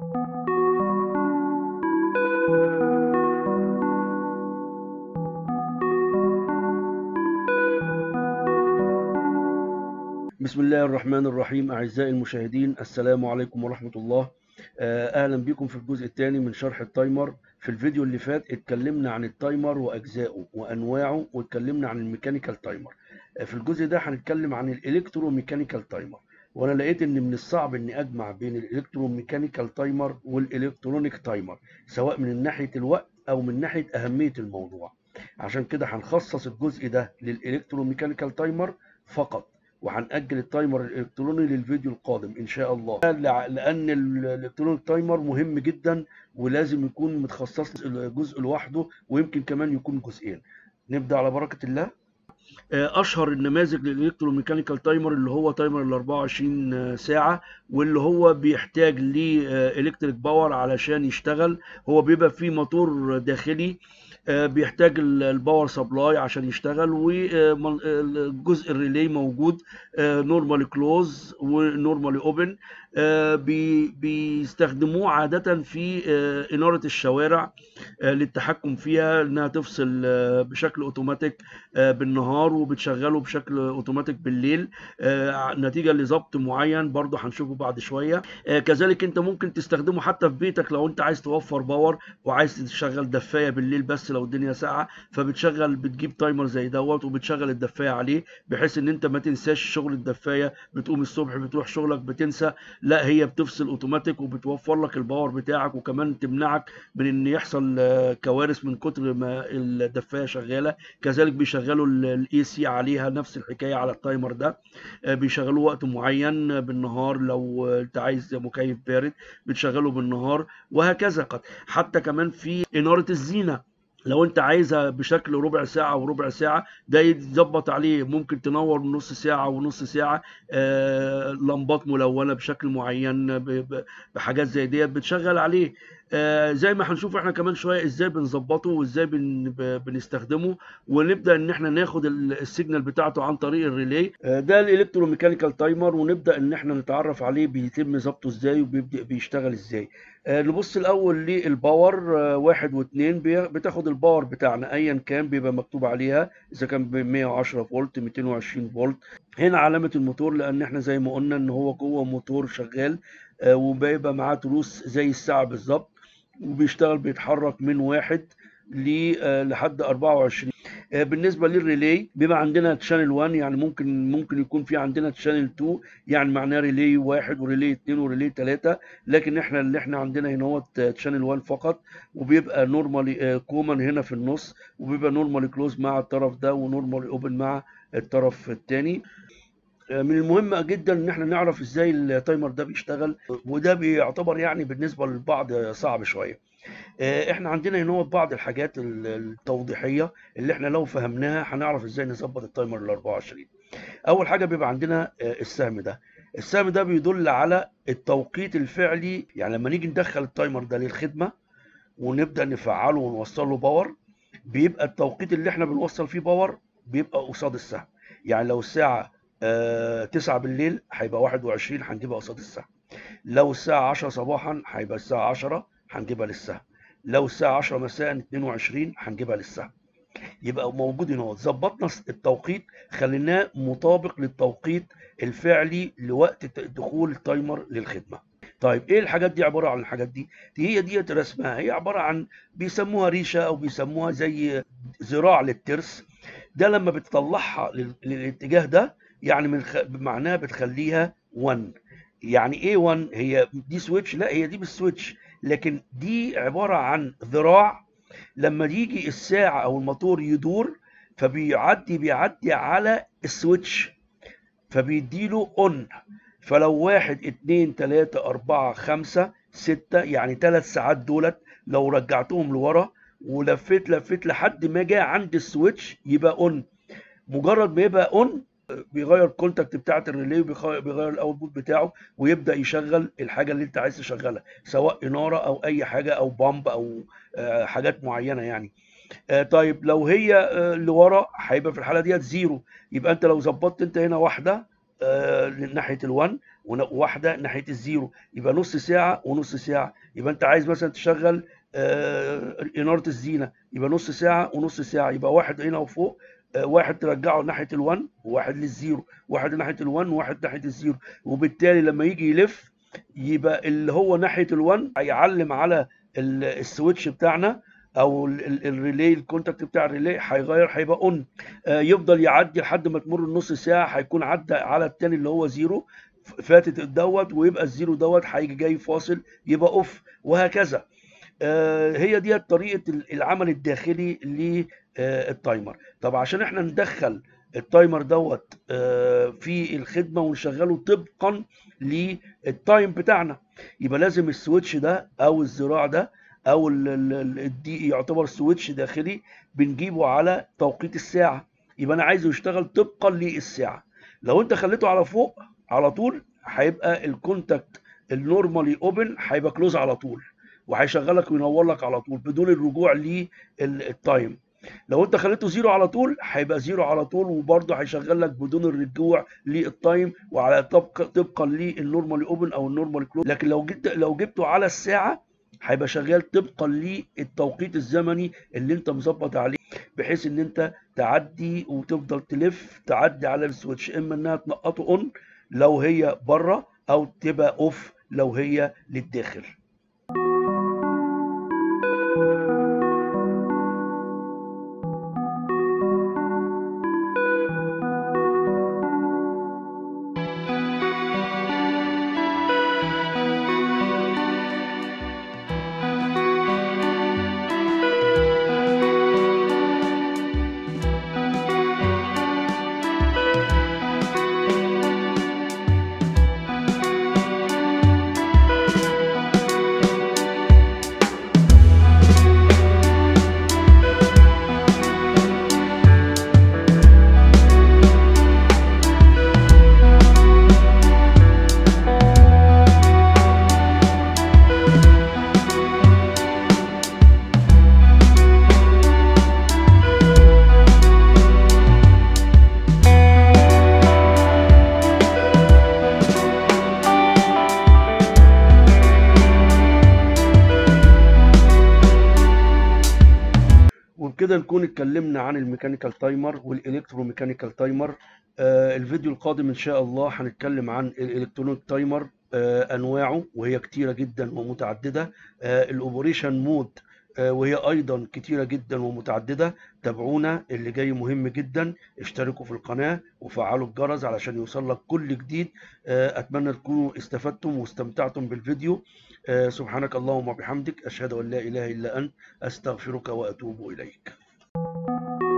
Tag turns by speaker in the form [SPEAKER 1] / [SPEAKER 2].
[SPEAKER 1] بسم الله الرحمن الرحيم أعزائي المشاهدين السلام عليكم ورحمة الله آه، أهلا بكم في الجزء الثاني من شرح التايمر في الفيديو اللي فات اتكلمنا عن التايمر وأجزائه وأنواعه واتكلمنا عن الميكانيكال تايمر آه، في الجزء ده هنتكلم عن الإلكتروميكانيكال تايمر وأنا لقيت إن من الصعب إني أجمع بين الإلكتروميكانيكال تايمر والإلكترونيك تايمر سواء من ناحية الوقت أو من ناحية أهمية الموضوع عشان كده هنخصص الجزء ده للإلكتروميكانيكال تايمر فقط وهنأجل التايمر الإلكتروني للفيديو القادم إن شاء الله لع- لأن الإلكترونيك تايمر مهم جدا ولازم يكون متخصص جزء لوحده ويمكن كمان يكون جزئين نبدأ على بركة الله آه، اشهر النماذج للالكتروميكانيكال تايمر اللي هو تايمر ال 24 ساعه واللي هو بيحتاج لالكتريك باور علشان يشتغل هو بيبقى فيه موتور داخلي آه، بيحتاج ال- الباور سبلاي عشان يشتغل والجزء الريلي موجود نورمالي كلوز ونورمالي اوبن بيستخدموه عاده في آه، اناره الشوارع آه، للتحكم فيها انها تفصل آه، بشكل اوتوماتيك آه، بالنهار وبتشغله بشكل اوتوماتيك بالليل آه، نتيجه لضبط معين برضه هنشوفه بعد شويه آه، كذلك انت ممكن تستخدمه حتى في بيتك لو انت عايز توفر باور وعايز تشغل دفايه بالليل بس لو الدنيا ساقعه فبتشغل بتجيب تايمر زي دوت وبتشغل الدفايه عليه بحيث ان انت ما تنساش شغل الدفايه بتقوم الصبح بتروح شغلك بتنسى لا هي بتفصل اوتوماتيك وبتوفر لك الباور بتاعك وكمان تمنعك من ان يحصل آه، كوارث من كتر ما الدفايه شغاله كذلك بيشغلوا الاي سي عليها نفس الحكايه على التايمر ده آه، بيشغلوه وقت معين آه، بالنهار لو آه، انت عايز مكيف بارد بتشغله بالنهار وهكذا قد حتى كمان في اناره الزينه لو انت عايزها بشكل ربع ساعة وربع ساعة ده يتظبط عليه ممكن تنور نص ساعة ونص ساعة آه لمبات ملونة بشكل معين ب- ب- بحاجات زي ديت بتشغل عليه آه زي ما هنشوف احنا كمان شوية ازاي بنظبطه وازاي بن ب- بنستخدمه ونبدأ ان احنا ناخد ال- السيجنال بتاعته عن طريق الريلي آه ده الالكتروميكانيكال تايمر ونبدأ ان احنا نتعرف عليه بيتم ظبطه ازاي وبيبدأ بيشتغل ازاي آه، نبص الاول للباور آه، واحد واثنين بي- بتاخد الباور بتاعنا ايا كان بيبقى مكتوب عليها اذا كان ب 110 فولت 220 فولت هنا علامه الموتور لان احنا زي ما قلنا ان هو جوه موتور شغال آه، وبيبقى معاه تروس زي الساعه بالظبط وبيشتغل بيتحرك من واحد ل- آه، لحد 24 آه، بالنسبه للريلي بيبقى عندنا تشانل 1 يعني ممكن ممكن يكون في عندنا تشانل 2 يعني معناه ريلي واحد وريلي 2 وريلي 3 لكن احنا اللي احنا عندنا هنا هو تشانل 1 فقط وبيبقى نورمالي كومن هنا في النص وبيبقى نورمالي كلوز مع الطرف ده ونورمالي اوبن مع الطرف الثاني من المهم جدا ان احنا نعرف ازاي التايمر ده بيشتغل وده بيعتبر يعني بالنسبه للبعض صعب شويه آه، احنا عندنا هنا بعض الحاجات ال- التوضيحيه اللي احنا لو فهمناها هنعرف ازاي نظبط التايمر ال 24 اول حاجه بيبقى عندنا آه، السهم ده السهم ده بيدل على التوقيت الفعلي يعني لما نيجي ندخل التايمر ده للخدمه ونبدا نفعله ونوصل له باور بيبقى التوقيت اللي احنا بنوصل فيه باور بيبقى قصاد السهم يعني لو الساعه آه 9 بالليل هيبقى 21 هنجيبها قصاد السهم لو الساعه 10 صباحا هيبقى الساعه 10 هنجيبها للسهم لو الساعه 10 مساء 22 هنجيبها للسهم يبقى موجود هنا ظبطنا التوقيت خليناه مطابق للتوقيت الفعلي لوقت ت- دخول التايمر للخدمه طيب ايه الحاجات دي عباره عن الحاجات دي دي هي ديت رسمها هي عباره عن بيسموها ريشه او بيسموها زي ذراع للترس ده لما بتطلعها لل- للاتجاه ده يعني من خ... معناها بتخليها 1 يعني ايه 1 هي دي سويتش لا هي دي مش سويتش لكن دي عباره عن ذراع لما يجي الساعة أو الموتور يدور فبيعدي بيعدي على السويتش فبيديله اون فلو واحد اتنين تلاتة أربعة خمسة ستة يعني ثلاث ساعات دولت لو رجعتهم لورا ولفيت لفيت لحد ما جاء عند السويتش يبقى اون مجرد ما يبقى اون بيغير الكونتاكت بتاعت الريلي وبيغير الاوتبوت بتاعه ويبدا يشغل الحاجه اللي انت عايز تشغلها سواء اناره او اي حاجه او بامب او آه، حاجات معينه يعني آه، طيب لو هي آه، لورا هيبقى في الحاله ديت زيرو يبقى انت لو ظبطت انت هنا واحده آه، ناحيه ال1 وواحده ناحيه الزيرو يبقى نص ساعه ونص ساعه يبقى انت عايز مثلا تشغل آه، اناره الزينه يبقى نص ساعه ونص ساعه يبقى واحد هنا وفوق آه، واحد ترجعه ناحيه ال1 وواحد للزيرو واحد ناحيه ال1 وواحد ناحيه الزيرو وبالتالي لما يجي يلف يبقى اللي هو ناحيه ال1 هيعلم على ال- السويتش بتاعنا او ال- ال- الريلي الكونتاكت بتاع الريلي هيغير هيبقى اون يفضل يعدي لحد ما تمر النص ساعه هيكون عدى على التاني اللي هو زيرو ف- فاتت دوت ويبقى الزيرو دوت هيجي جاي فاصل يبقى اوف وهكذا آه، هي دي طريقه ال- العمل الداخلي للتايمر طب عشان احنا ندخل التايمر دوت آه، في الخدمه ونشغله طبقا للتايم بتاعنا يبقى لازم السويتش ده او الذراع ده او ال- ال- ال- الدي يعتبر سويتش داخلي بنجيبه على توقيت الساعه يبقى انا عايزه يشتغل طبقا للساعه لو انت خليته على فوق على طول هيبقى الكونتاكت النورمالي اوبن هيبقى كلوز على طول وهيشغلك وينور لك على طول بدون الرجوع للتايم لو انت خليته زيرو على طول هيبقى زيرو على طول وبرضه هيشغل لك بدون الرجوع للتايم وعلى طبقا طبقا للنورمالي اوبن او النورمالي كلوز لكن لو جبت لو جبته على الساعه هيبقى شغال طبقا للتوقيت الزمني اللي انت مظبط عليه بحيث ان انت تعدي وتفضل تلف تعدي على السويتش اما انها تنقطه اون لو هي بره او تبقى اوف لو هي للداخل وبكده نكون اتكلمنا عن الميكانيكال تايمر والالكترو ميكانيكال تايمر آه الفيديو القادم ان شاء الله هنتكلم عن الالكترونيك تايمر آه انواعه وهي كتيره جدا ومتعدده آه الاوبريشن مود آه وهي ايضا كتيره جدا ومتعدده تابعونا اللي جاي مهم جدا اشتركوا في القناه وفعلوا الجرس علشان يوصل لك كل جديد آه اتمنى تكونوا استفدتم واستمتعتم بالفيديو آه سبحانك اللهم وبحمدك اشهد ان لا اله الا انت استغفرك واتوب اليك